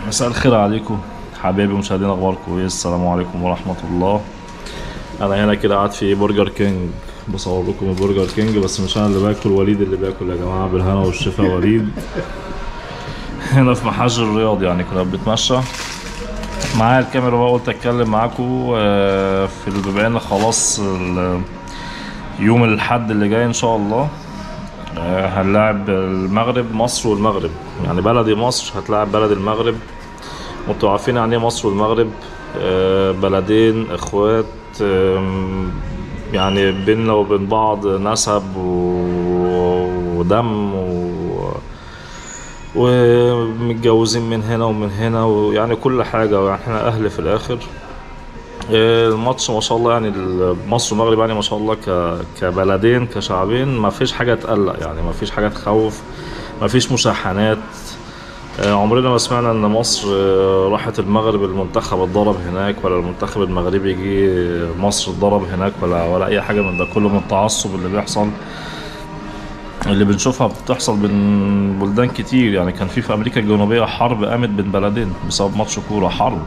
مساء الخير عليكم حبايبي مشاهدين اخباركم ايه السلام عليكم ورحمه الله انا هنا كده قاعد في برجر كينج بصور لكم البرجر كينج بس مش انا اللي باكل وليد اللي بياكل يا جماعه بالهنا والشفا وليد هنا في محاج الرياض يعني كنا بنتمشى معايا الكاميرا بقى قلت اتكلم معاكم آه، في بما ان خلاص ال- يوم الاحد اللي جاي ان شاء الله آه، هنلاعب المغرب مصر والمغرب يعني بلدي مصر هتلاعب بلد المغرب وانتوا عارفين يعني ايه مصر والمغرب آه، بلدين اخوات آم، يعني بيننا وبين بعض نسب و- ودم و... ومتجوزين من هنا ومن هنا ويعني كل حاجة يعني احنا اهل في الاخر آه، الماتش ما شاء الله يعني ال- مصر والمغرب يعني ما شاء الله ك... كبلدين كشعبين ما فيش حاجة تقلق يعني ما فيش حاجة تخوف ما فيش مشاحنات آه، عمرنا ما سمعنا ان مصر آه، راحت المغرب المنتخب اتضرب هناك ولا المنتخب المغربي جه مصر اتضرب هناك ولا ولا اي حاجه من ده كله من التعصب اللي بيحصل اللي بنشوفها بتحصل بين بلدان كتير يعني كان في في امريكا الجنوبيه حرب قامت بين بلدين بسبب ماتش كوره حرب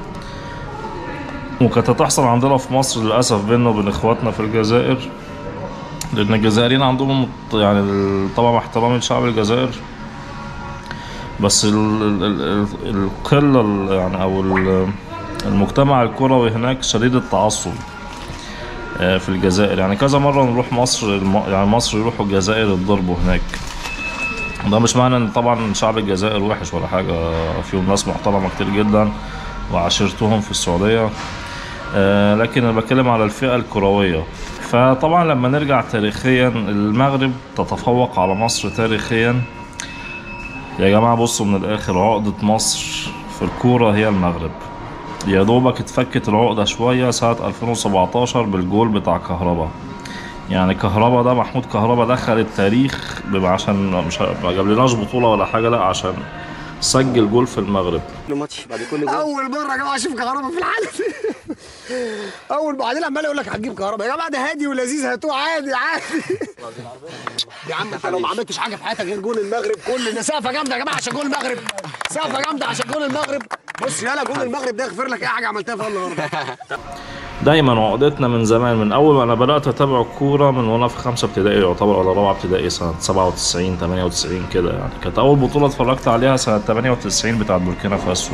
وكانت هتحصل عندنا في مصر للاسف بيننا وبين اخواتنا في الجزائر لان الجزائريين عندهم يعني ال- طبعا مع احترامي لشعب الجزائر بس ال ال ال ال القلة ال- يعني أو ال- المجتمع الكروي هناك شديد التعصب آه، في الجزائر يعني كذا مرة نروح مصر الم- يعني مصر يروحوا الجزائر يتضربوا هناك ده مش معنى ان طبعا شعب الجزائر وحش ولا حاجة فيهم ناس محترمة كتير جدا وعاشرتهم في السعودية آه، لكن انا بتكلم على الفئة الكروية فطبعا لما نرجع تاريخيا المغرب تتفوق على مصر تاريخيا يا جماعة بصوا من الآخر عقدة مصر في الكورة هي المغرب يا دوبك اتفكت العقدة شوية سنة 2017 بالجول بتاع كهربا يعني كهربا ده محمود كهربا دخل التاريخ بما عشان مش ما جابلناش بطولة ولا حاجة لا عشان سجل جول في المغرب كل ماتش بعد كل جول اول مره يا جماعه اشوف كهرباء في الحاله دي اول بعدين عمال يقول لك هتجيب كهرباء يا جماعه ده هادي ولذيذ هاتوه عادي عادي يا عم انت لو ما عملتش حاجه في حياتك غير جول المغرب كل الناس سقفه جامده يا جماعه عشان جول المغرب سقفه جامده عشان جول المغرب بص يلا جول المغرب ده يغفر لك اي حاجه عملتها في النهارده دايما عقدتنا من زمان من اول ما انا بدات اتابع الكوره من وانا في خمسه ابتدائي يعتبر ولا رابعه ابتدائي سنه 97 98 كده يعني كانت اول بطوله اتفرجت عليها سنه 98 بتاعت بوركينا فاسو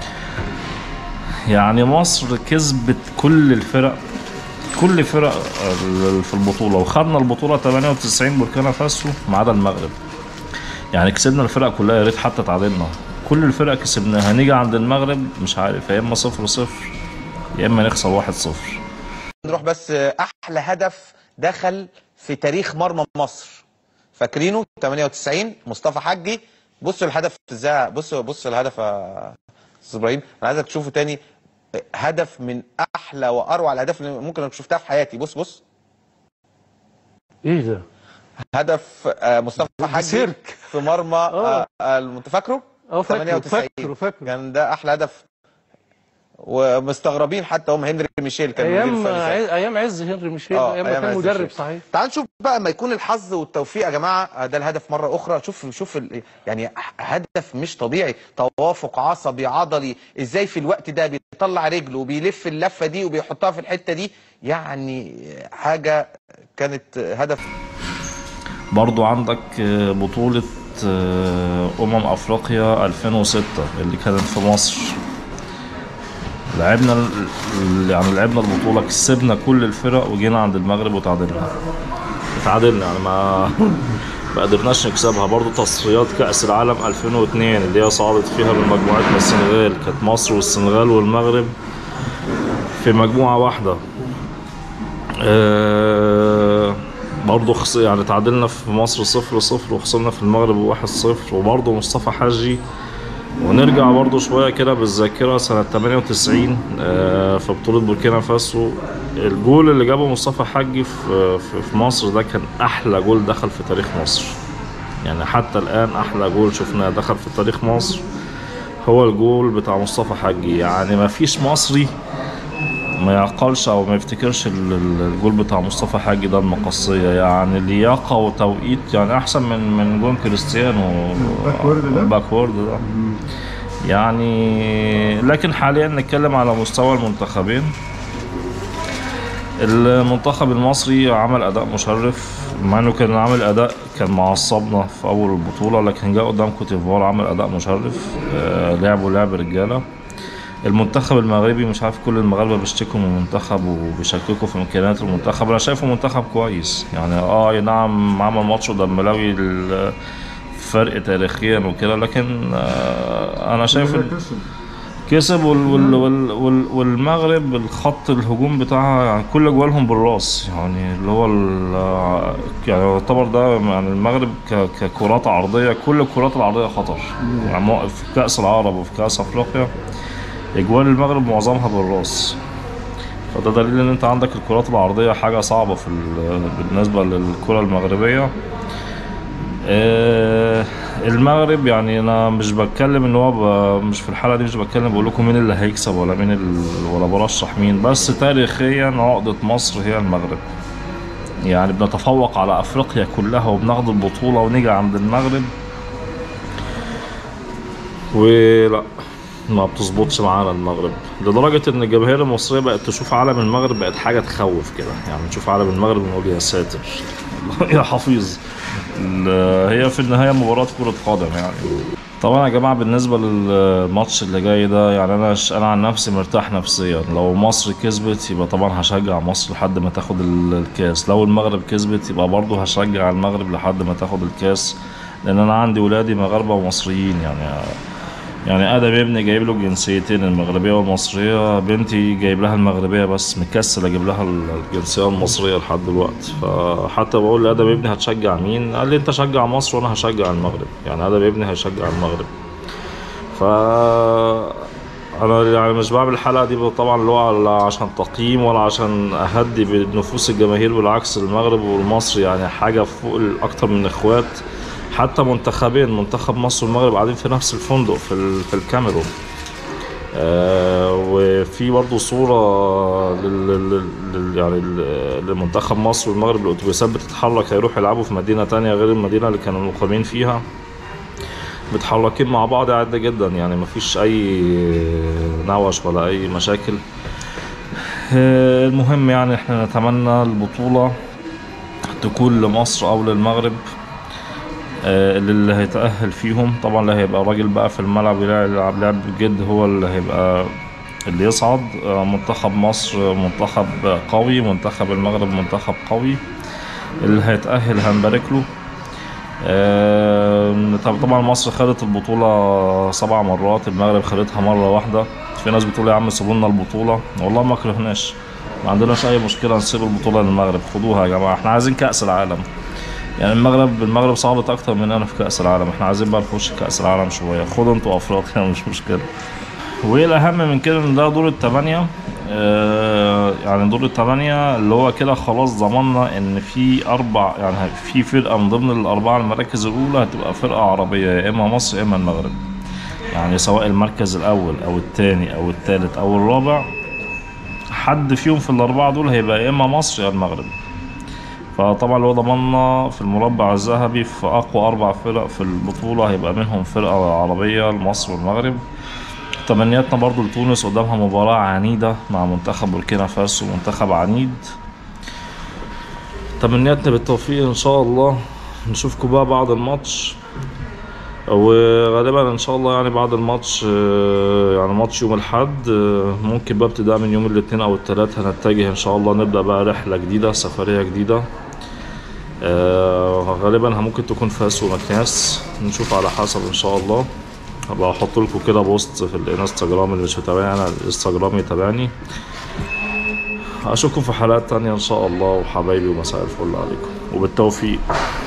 يعني مصر كسبت كل الفرق كل فرق ال- في البطوله وخدنا البطوله 98 بوركينا فاسو ما عدا المغرب يعني كسبنا الفرق كلها يا ريت حتى تعادلنا كل الفرق كسبناها نيجي عند المغرب مش عارف يا اما صفر صفر يا اما نخسر واحد صفر نروح بس احلى هدف دخل في تاريخ مرمى مصر فاكرينه 98 مصطفى حجي بصوا الهدف ازاي بصوا بصوا الهدف يا استاذ ابراهيم انا عايزك تشوفه تاني هدف من احلى واروع الاهداف اللي ممكن انا شفتها في حياتي بص بص ايه ده؟ هدف آه، مصطفى حجي سيرك. في مرمى آه، آه، انت فاكره اه فاكره 98 فاكره فاكره كان ده احلى هدف ومستغربين حتى هم هنري ميشيل كان مدير ايام فني ساعتها. عز- ايام عز هنري ميشيل اه ايام ما أيام كان عز مدرب ميشيل. صحيح تعال نشوف بقى ما يكون الحظ والتوفيق يا جماعه آه، ده الهدف مره اخرى شوف شوف ال- يعني هدف مش طبيعي توافق عصبي عضلي ازاي في الوقت ده بيطلع رجله وبيلف اللفه دي وبيحطها في الحته دي يعني حاجه كانت هدف برضو عندك آه، بطولة آه، أمم أفريقيا 2006 اللي كانت في مصر لعبنا ال- ال- يعني لعبنا البطولة كسبنا كل الفرق وجينا عند المغرب وتعادلنا اتعادلنا يعني ما ما قدرناش نكسبها برضو تصفيات كأس العالم 2002 اللي هي صعدت فيها من مجموعتنا السنغال كانت مصر والسنغال والمغرب في مجموعة واحدة آه، برضه خس... يعني تعادلنا في مصر صفر صفر وخسرنا في المغرب واحد صفر وبرضه مصطفى حجي ونرجع برضه شوية كده بالذاكرة سنة 98 آه، في بطولة بوركينا فاسو الجول اللي جابه مصطفى حجي في, في, في مصر ده كان أحلى جول دخل في تاريخ مصر يعني حتى الآن أحلى جول شفناه دخل في تاريخ مصر هو الجول بتاع مصطفى حجي يعني ما فيش مصري ما يعقلش او ما يفتكرش ال- ال- الجول بتاع مصطفى حاجي ده المقصية يعني لياقة وتوقيت يعني احسن من من جون كريستيانو باكورد ده؟ باكورد ده يعني لكن حاليا نتكلم على مستوى المنتخبين المنتخب المصري عمل اداء مشرف مع انه كان عامل اداء كان معصبنا في اول البطوله لكن جاء قدام كوتيفوار عمل اداء مشرف آه، لعبوا لعب رجاله المنتخب المغربي مش عارف كل المغاربه بيشتكوا من المنتخب وبيشككوا في امكانيات المنتخب انا شايفه منتخب كويس يعني اه أي نعم عمل ماتش قدام ملاوي ال- فرق تاريخيا وكده لكن آه انا شايف ال- كسب وال وال وال وال والمغرب الخط الهجوم بتاعها يعني كل جوالهم بالراس يعني اللي هو ال- يعني يعتبر ده يعني المغرب ك- ككرات عرضيه كل الكرات العرضيه خطر يعني مو- في كاس العرب وفي كاس افريقيا اجوال المغرب معظمها بالراس فده دليل ان انت عندك الكرات العرضيه حاجه صعبه في ال- بالنسبه للكره المغربيه آه، المغرب يعني انا مش بتكلم ان هو ب... مش في الحلقه دي مش بتكلم بقول لكم مين اللي هيكسب ولا مين ال... ولا برشح مين بس تاريخيا عقده مصر هي المغرب يعني بنتفوق على افريقيا كلها وبناخد البطوله ونيجي عند المغرب ولا ما بتظبطش معانا المغرب لدرجة ان الجماهير المصرية بقت تشوف علم المغرب بقت حاجة تخوف كده يعني نشوف علم المغرب ونقول يا ساتر يا حفيظ ال- هي في النهاية مباراة كرة قدم يعني طبعا يا جماعة بالنسبة للماتش اللي جاي ده يعني انا ش- انا عن نفسي مرتاح نفسيا لو مصر كسبت يبقى طبعا هشجع مصر لحد ما تاخد ال- الكاس لو المغرب كسبت يبقى برضه هشجع المغرب لحد ما تاخد الكاس لان انا عندي ولادي مغاربة ومصريين يعني يعني ادم ابني جايب له جنسيتين المغربيه والمصريه بنتي جايب لها المغربيه بس مكسل اجيب لها الجنسيه المصريه لحد دلوقتي فحتى بقول لادم ابني هتشجع مين قال لي انت شجع مصر وانا هشجع المغرب يعني ادم ابني هيشجع المغرب ف انا يعني مش بعمل الحلقه دي طبعا اللي هو لا عشان تقييم ولا عشان اهدي بنفوس الجماهير بالعكس المغرب والمصري يعني حاجه فوق ال- اكتر من اخوات حتى منتخبين منتخب مصر والمغرب قاعدين في نفس الفندق في ال- في الكاميرون آه وفي برضه صورة لل لل- لل- يعني ل- لمنتخب مصر والمغرب الأتوبيسات بتتحرك هيروحوا يلعبوا في مدينة تانية غير المدينة اللي كانوا مقيمين فيها متحركين مع بعض عادي جدا يعني مفيش أي نوش ولا أي مشاكل آه المهم يعني احنا نتمنى البطولة تكون لمصر أو للمغرب آه، اللي هيتأهل فيهم طبعا اللي هيبقى راجل بقى في الملعب يلعب لعب جد هو اللي هيبقى اللي يصعد آه، منتخب مصر منتخب قوي منتخب المغرب منتخب قوي اللي هيتأهل هنبارك له آه، طب طبعا مصر خدت البطولة سبع مرات المغرب خدتها مرة واحدة في ناس بتقول يا عم سيبوا لنا البطولة والله ما كرهناش ما عندناش أي مشكلة نسيب البطولة للمغرب خدوها يا جماعة احنا عايزين كأس العالم يعني المغرب المغرب صعدت اكتر مننا في كاس العالم احنا عايزين بقى نخش كاس العالم شويه خدوا انتوا افريقيا مش مشكله والاهم من كده ان ده دور الثمانيه آه يعني دور الثمانيه اللي هو كده خلاص ضمننا ان في اربع يعني في فرقه من ضمن الاربعه المراكز الاولى هتبقى فرقه عربيه يا اما مصر يا اما المغرب يعني سواء المركز الاول او الثاني او الثالث او الرابع حد فيهم في الاربعه دول هيبقى يا اما مصر يا المغرب فطبعا لو ضمننا في المربع الذهبي في اقوى اربع فرق في البطوله هيبقى منهم فرقه عربيه لمصر والمغرب تمنياتنا برضو لتونس قدامها مباراة عنيدة مع منتخب بوركينا فاسو منتخب عنيد تمنياتنا بالتوفيق ان شاء الله نشوفكم بقى بعد الماتش وغالبا ان شاء الله يعني بعد الماتش آه، يعني ماتش يوم الاحد آه، ممكن بقى ابتداء من يوم الاثنين او الثلاث هنتجه ان شاء الله نبدا بقى رحله جديده سفريه جديده آه، غالبا ممكن تكون فاس ومكناس نشوف على حسب ان شاء الله هبقى احط لكم كده بوست في الانستجرام اللي مش متابعني انا الانستجرام يتابعني اشوفكم في حلقات تانية ان شاء الله وحبايبي ومساء الفل عليكم وبالتوفيق